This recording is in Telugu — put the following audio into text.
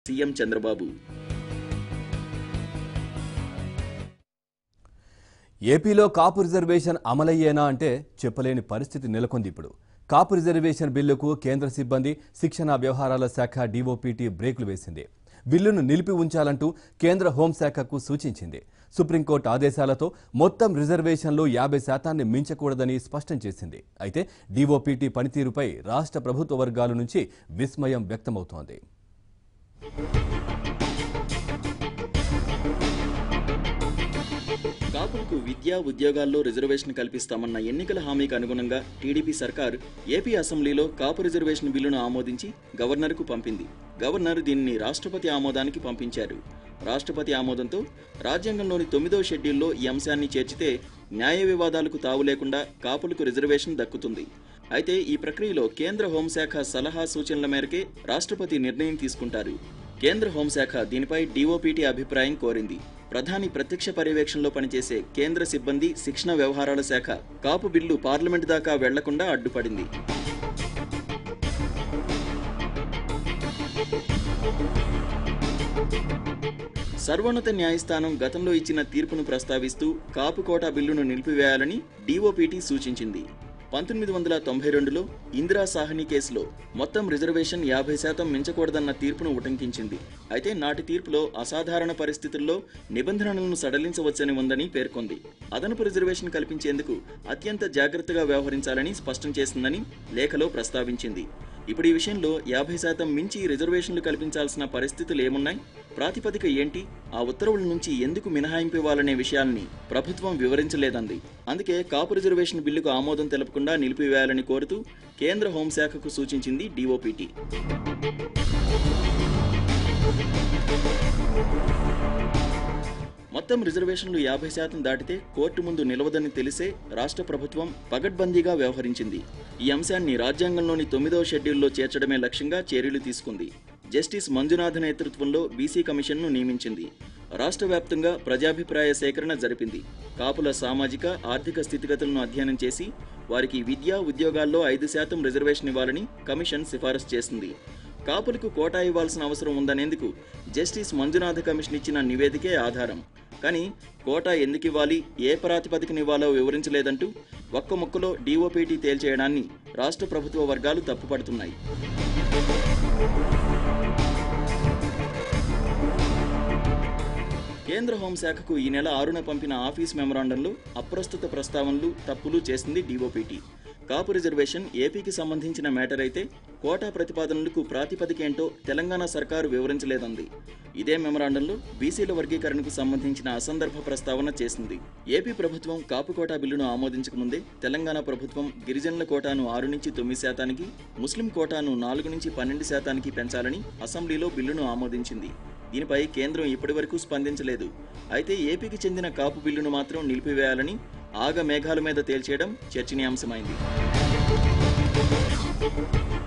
సీఎం చంద్రబాబు ఏపీలో కాపు రిజర్వేషన్ అమలయ్యేనా అంటే చెప్పలేని పరిస్థితి నెలకొంది ఇప్పుడు కాపు రిజర్వేషన్ బిల్లుకు కేంద్ర సిబ్బంది శిక్షణ వ్యవహారాల శాఖ డీఓపీటీ బ్రేకులు వేసింది బిల్లును నిలిపి ఉంచాలంటూ కేంద్ర హోంశాఖకు సూచించింది సుప్రీంకోర్టు ఆదేశాలతో మొత్తం రిజర్వేషన్లు యాభై శాతాన్ని మించకూడదని స్పష్టం చేసింది అయితే డీఓపీటీ పనితీరుపై రాష్ట్ర ప్రభుత్వ వర్గాల నుంచి విస్మయం వ్యక్తమవుతోంది కాపులకు విద్యా ఉద్యోగాల్లో రిజర్వేషన్ కల్పిస్తామన్న ఎన్నికల హామీకి అనుగుణంగా టీడీపీ సర్కార్ ఏపీ అసెంబ్లీలో కాపు రిజర్వేషన్ బిల్లును ఆమోదించి గవర్నర్కు పంపింది గవర్నర్ దీనిని రాష్ట్రపతి ఆమోదానికి పంపించారు రాష్ట్రపతి ఆమోదంతో రాజ్యాంగంలోని తొమ్మిదో షెడ్యూల్లో ఈ అంశాన్ని చేర్చితే న్యాయ వివాదాలకు తావు లేకుండా కాపులకు రిజర్వేషన్ దక్కుతుంది అయితే ఈ ప్రక్రియలో కేంద్ర హోంశాఖ సలహా సూచనల మేరకే రాష్ట్రపతి నిర్ణయం తీసుకుంటారు కేంద్ర హోంశాఖ దీనిపై డీఓపీటీ అభిప్రాయం కోరింది ప్రధాని ప్రత్యక్ష పర్యవేక్షణలో పనిచేసే కేంద్ర సిబ్బంది శిక్షణ వ్యవహారాల శాఖ కాపు బిల్లు పార్లమెంట్ దాకా వెళ్లకుండా అడ్డుపడింది సర్వోన్నత న్యాయస్థానం గతంలో ఇచ్చిన తీర్పును ప్రస్తావిస్తూ కాపు కోటా బిల్లును నిలిపివేయాలని డీఓపీటీ సూచించింది పంతొమ్మిది వందల తొంభై రెండులో ఇందిరా సాహ్ని కేసులో మొత్తం రిజర్వేషన్ యాభై శాతం మించకూడదన్న తీర్పును ఉటంకించింది అయితే నాటి తీర్పులో అసాధారణ పరిస్థితుల్లో నిబంధనలను సడలించవచ్చని ఉందని పేర్కొంది అదనపు రిజర్వేషన్ కల్పించేందుకు అత్యంత జాగ్రత్తగా వ్యవహరించాలని స్పష్టం చేసిందని లేఖలో ప్రస్తావించింది ఇప్పుడు ఈ విషయంలో యాభై శాతం మించి రిజర్వేషన్లు కల్పించాల్సిన పరిస్థితులు ఏమున్నాయి ప్రాతిపదిక ఏంటి ఆ ఉత్తర్వుల నుంచి ఎందుకు మినహాయింపు ఇవ్వాలనే విషయాల్ని ప్రభుత్వం వివరించలేదంది అందుకే కాపు రిజర్వేషన్ బిల్లుకు ఆమోదం తెలపకుండా నిలిపివేయాలని కోరుతూ కేంద్ర హోంశాఖకు సూచించింది డీఓపీటీ మొత్తం రిజర్వేషన్లు యాభై శాతం దాటితే కోర్టు ముందు నిలవదని తెలిసే రాష్ట్ర ప్రభుత్వం పగడ్బందీగా వ్యవహరించింది ఈ అంశాన్ని రాజ్యాంగంలోని తొమ్మిదవ షెడ్యూల్లో చేర్చడమే లక్ష్యంగా చర్యలు తీసుకుంది జస్టిస్ మంజునాథ్ నేతృత్వంలో బీసీ కమిషన్ను నియమించింది రాష్ట్ర వ్యాప్తంగా ప్రజాభిప్రాయ సేకరణ జరిపింది కాపుల సామాజిక ఆర్థిక స్థితిగతులను అధ్యయనం చేసి వారికి విద్యా ఉద్యోగాల్లో ఐదు శాతం రిజర్వేషన్ ఇవ్వాలని కమిషన్ సిఫారసు చేసింది కాపులకు కోటా ఇవ్వాల్సిన అవసరం ఉందనేందుకు జస్టిస్ మంజునాథ కమిషన్ ఇచ్చిన నివేదికే ఆధారం కానీ కోటా ఎందుకు ఇవ్వాలి ఏ ప్రాతిపదికన ఇవ్వాలో వివరించలేదంటూ ఒక్క ముక్కలో డీఓపీటీ తేల్చేయడాన్ని రాష్ట్ర ప్రభుత్వ వర్గాలు తప్పుపడుతున్నాయి కేంద్ర హోంశాఖకు ఈ నెల ఆరున పంపిన ఆఫీస్ మెమరాండంలో అప్రస్తుత ప్రస్తావనలు తప్పులు చేసింది డీఓపీటీ కాపు రిజర్వేషన్ ఏపీకి సంబంధించిన మ్యాటర్ అయితే కోటా ప్రతిపాదనలకు ప్రాతిపదిక ఏంటో తెలంగాణ సర్కారు వివరించలేదంది ఇదే మెమరాండంలో బీసీల వర్గీకరణకు సంబంధించిన అసందర్భ ప్రస్తావన చేసింది ఏపీ ప్రభుత్వం కాపు కోటా బిల్లును ఆమోదించకముందే తెలంగాణ ప్రభుత్వం గిరిజనుల కోటాను ఆరు నుంచి తొమ్మిది శాతానికి ముస్లిం కోటాను నాలుగు నుంచి పన్నెండు శాతానికి పెంచాలని అసెంబ్లీలో బిల్లును ఆమోదించింది దీనిపై కేంద్రం ఇప్పటివరకు స్పందించలేదు అయితే ఏపీకి చెందిన కాపు బిల్లును మాత్రం నిలిపివేయాలని ఆగ మేఘాల మీద తేల్చేయడం చర్చనీయాంశమైంది